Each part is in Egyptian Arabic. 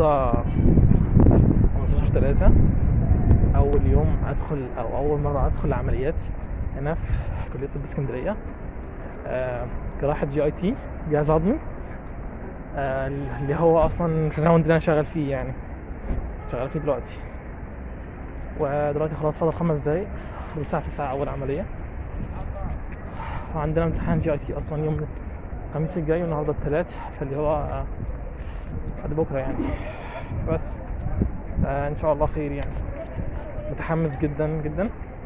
النهارده 15 3 اول يوم ادخل او اول مره ادخل العمليات هنا في كليه طب اسكندريه آه، جراحه جي اي تي جهاز هضمي آه، اللي هو اصلا الراوند اللي انا شغال فيه يعني شغال فيه دلوقتي ودلوقتي خلاص فاضل خمس دقايق فاضل الساعه 9 اول عمليه وعندنا امتحان جي اي تي اصلا يوم الخميس الجاي والنهارده الثلاث فاللي هو آه، بعد بكره يعني بس آه ان شاء الله خير يعني متحمس جدا جدا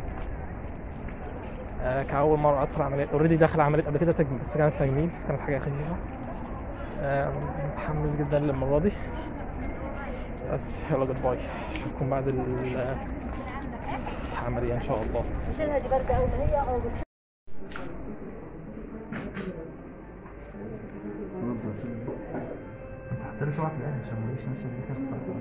آه كأول مرة أدخل عمليات اوريدي داخل عمليات قبل كده تجميل بس كانت تجميل كانت حاجة خفيفة آه متحمس جدا للمرة دي بس يلا جود باي اشوفكم بعد ال- العملية ان شاء الله شيلها دي باردة أوي ما هي أو انت هتحضري سبعة في الاهل عشان ما يجيش نفسك دي كانت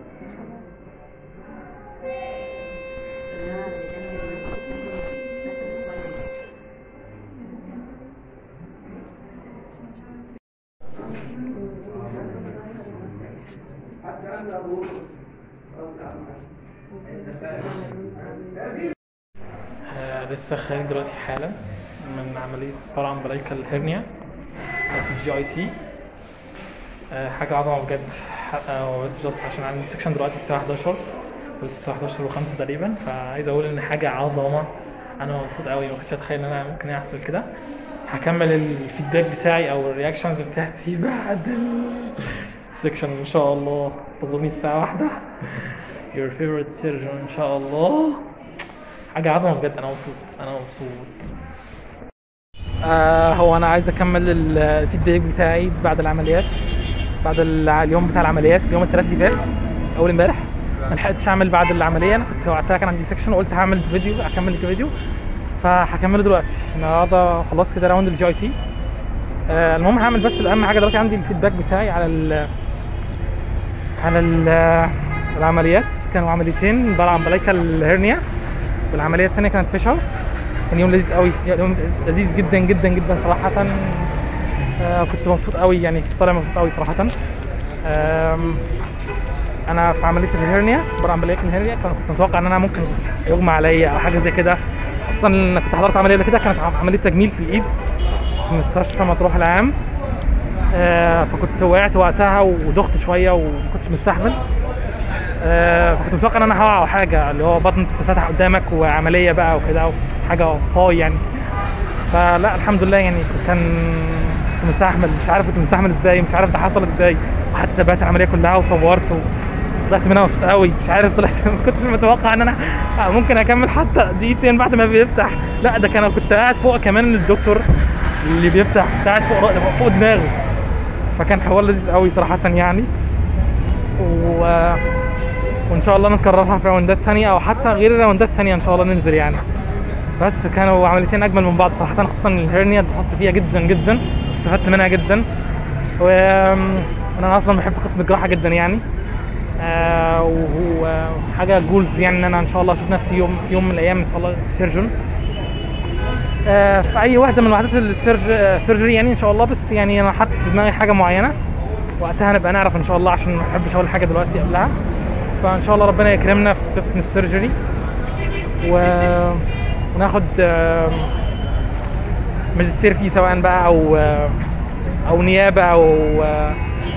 آه، لسه خارج دلوقتي حالا من عملية طبعا بلايكا الهرنيا في الجي اي تي آه، حاجة عظمة بجد آه، بس جاست عشان عندي سكشن دلوقتي الساعة 11 قلت الساعة 11 و5 تقريبا فعايز أقول إن حاجة عظمة أنا مبسوط أوي ما كنتش أتخيل إن أنا ممكن يحصل كده هكمل الفيدباك بتاعي أو الرياكشنز بتاعتي بعد السكشن إن شاء الله تظلمي الساعة واحدة your favorite surgeon إن شاء الله حاجة عظمة بجد أنا مبسوط أنا مبسوط آه هو أنا عايز أكمل ال- الفيدباك بتاعي بعد العمليات بعد ال- اليوم بتاع العمليات اليوم الثلاث اللي فات أول امبارح ما لحقتش أعمل بعد العملية أنا كنت وقتها كان عندي سكشن وقلت هعمل فيديو أكمل الفيديو فهكمله دلوقتي النهارده خلاص كده راوند الجي اي تي آه المهم هعمل بس الأهم حاجة دلوقتي عندي الفيدباك بتاعي على ال على ال العمليات كانوا عمليتين عبارة عن بلايكا الهرنيا والعملية الثانية كانت فيشر كان يوم لذيذ قوي يوم لذيذ جدا جدا جدا صراحة آه كنت مبسوط قوي يعني كنت طالع مبسوط قوي صراحة آم، انا في عملية الهرنيا عبارة عن عملية الهرنيا كنت متوقع ان انا ممكن يغمى عليا او حاجة زي كده اصلا إن كنت حضرت عملية قبل كده كانت عملية تجميل في الايد في مستشفى مطروح العام آه فكنت وقعت وقتها ودخت شوية وما كنتش مستحمل آه، فكنت متوقع ان انا هقع او حاجه اللي هو بطن تتفتح قدامك وعمليه بقى وكده حاجه قوي يعني فلا الحمد لله يعني كان كنت مستحمل مش عارف كنت مستحمل ازاي مش عارف ده حصل ازاي وحتى تابعت العمليه كلها وصورت وطلعت منها مبسوط قوي مش عارف طلعت ما كنتش متوقع ان انا ممكن اكمل حتى دقيقتين بعد ما بيفتح لا ده كان كنت قاعد فوق كمان الدكتور اللي بيفتح كنت قاعد فوق فوق دماغي فكان حوار لذيذ قوي صراحه يعني و... وان شاء الله نكررها في راوندات تانية او حتى غير الراوندات التانية ان شاء الله ننزل يعني بس كانوا عمليتين اجمل من بعض صراحة خصوصا الهرنيا اتبسطت فيها جدا جدا استفدت منها جدا و وانا اصلا بحب قسم الجراحة جدا يعني آه وهو حاجة جولز يعني ان انا ان شاء الله اشوف نفسي يوم في يوم من الايام ان شاء الله سيرجن آه في اي واحدة من وحدات السيرج السيرجري يعني ان شاء الله بس يعني انا حاطط في دماغي حاجة معينة وقتها نبقى نعرف ان شاء الله عشان ما بحبش اقول حاجة دلوقتي قبلها فان شاء الله ربنا يكرمنا في قسم السيرجري و... وناخد آم، ماجستير فيه سواء بقى او آه، او نيابه او آه،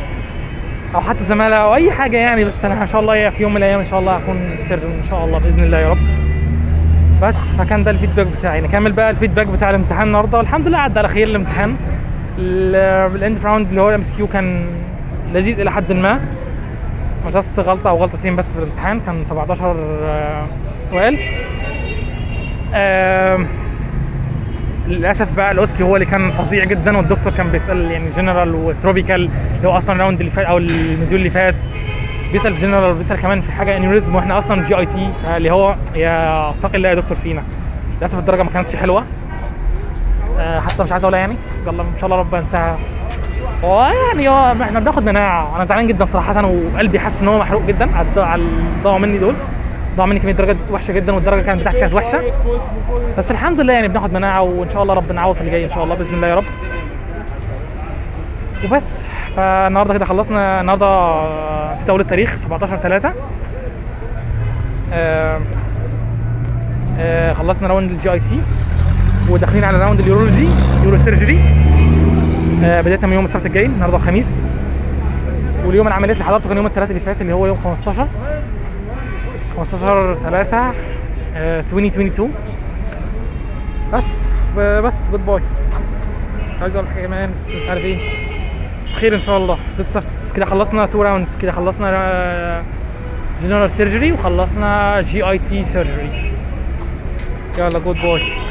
او حتى زماله او اي حاجه يعني بس انا ان شاء الله في يوم من الايام ان شاء الله اكون سيرجن ان شاء الله باذن الله يا رب بس فكان ده الفيدباك بتاعي نكمل بقى الفيدباك بتاع الامتحان النهارده والحمد لله عدى على خير الامتحان ال- الاند راوند اللي هو الام اس كيو كان لذيذ الى حد ما جاست غلطة أو غلطتين بس في الامتحان كان 17 آه، سؤال آم، للأسف بقى الأوسكي هو اللي كان فظيع جدا والدكتور كان بيسأل يعني جنرال وتروبيكال اللي هو أصلا الراوند اللي فات أو المديول اللي فات بيسأل جنرال وبيسأل كمان في حاجة انيوريزم واحنا أصلا جي أي تي اللي هو يا اتقي الله يا دكتور فينا للأسف الدرجة ما كانتش حلوة آه، حتى مش عايز أقولها يعني يلا إن شاء الله ربنا ينساها هو يعني هو احنا بناخد مناعه انا زعلان جدا صراحه وقلبي حاسس ان هو محروق جدا على الض- على الضاعوا مني دول ضاع مني كميه درجات وحشه جدا والدرجه كانت بتاعتي كانت وحشه بس الحمد لله يعني بناخد مناعه وان شاء الله ربنا يعوض في اللي جاي ان شاء الله باذن الله يا رب وبس فالنهارده كده خلصنا النهارده آه، نسيت اقول التاريخ 17 3 آه آه خلصنا راوند الجي اي تي وداخلين على راوند اليورولوجي يورو سيرجري آه بدايه من يوم السبت الجاي النهارده الخميس واليوم العمليات اللي حضرته كان يوم الثلاث اللي فات اللي هو يوم 15 15 3 آه 2022 بس ب- بس جود باي مش عايز اقول حاجه كمان بس مش عارف ايه خير ان شاء الله لسه كده خلصنا تو راوندز كده خلصنا جنرال سيرجري وخلصنا جي اي تي سيرجري يلا جود باي